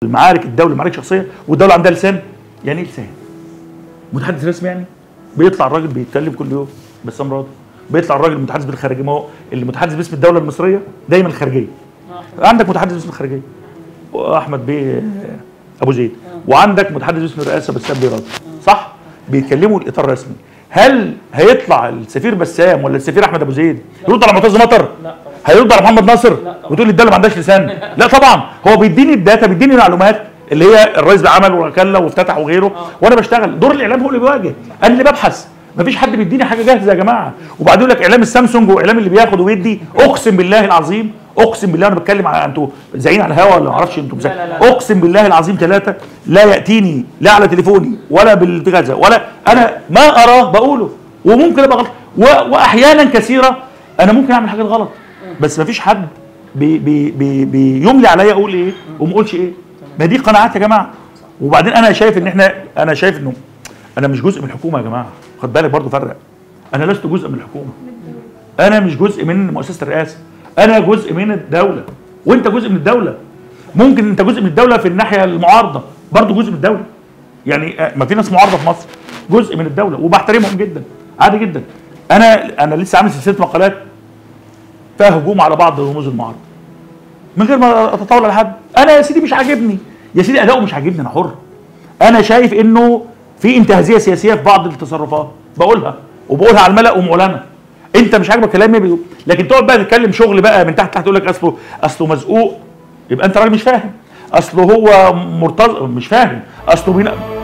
المعارك الدوله معارك شخصيه والدوله عندها لسان يعني ايه لسان؟ متحدث رسمي يعني بيطلع الراجل بيتكلم كل يوم بسام راضي بيطلع الراجل المتحدث بالخارجيه ما هو المتحدث باسم الدوله المصريه دايما الخارجيه عندك متحدث باسم الخارجيه واحمد بيه ابو زيد وعندك متحدث باسم الرئاسه بسام بيه راضي صح بيتكلموا الاطار الرسمي هل هيطلع السفير بسام ولا السفير احمد ابو زيد يرد على معتز مطر لا طبعا هيرد على محمد ناصر طبعا. وتقول لي الدوله ما عندهاش لسان لا طبعا هو بيديني الداتا بيديني المعلومات اللي هي الرئيس ده عمل وكلا وافتتح وغيره وانا بشتغل دور الاعلام هو اللي بيواجه انا اللي ببحث مفيش حد بيديني حاجه جاهزه يا جماعه وبعدين يقول لك اعلام السامسونج واعلام اللي بياخد ويدي اقسم بالله العظيم اقسم بالله انا بتكلم على انتوا زعين على الهوا ولا ما اعرفش انتوا لا، لا، لا. اقسم بالله العظيم ثلاثه لا ياتيني لا على تليفوني ولا بالغزه ولا انا ما اراه بقوله وممكن ابقى غلط و- واحيانا كثيره انا ممكن اعمل حاجات غلط بس ما فيش حد بي بي بي بيملي عليا اقول ايه وما اقولش ايه ما دي قناعات يا جماعه وبعدين انا شايف ان احنا انا شايف انه انا مش جزء من الحكومه يا جماعه خد بالك برضو فرق انا لست جزء من الحكومه انا مش جزء من مؤسسه الرئاسه انا جزء من الدوله وانت جزء من الدوله ممكن انت جزء من الدوله في الناحيه المعارضه برضو جزء من الدوله يعني آه، ما في ناس معارضه في مصر جزء من الدوله وبحترمهم جدا عادي جدا انا انا لسه عامل سلسله مقالات فيها هجوم على بعض رموز المعارضه من غير ما اتطاول على حد انا يا سيدي مش عاجبني يا سيدي اداؤه مش عاجبني انا حر انا شايف انه في انتهازيه سياسيه في بعض التصرفات بقولها وبقولها على الملا ومعلنه انت مش عاجبك كلامي بي- لكن تقعد بقى تتكلم شغل بقى من تحت تحت تقول لك اصله اصله مزقوق يبقى انت راجل مش فاهم اصله هو مرتضى مش فاهم اصله بينا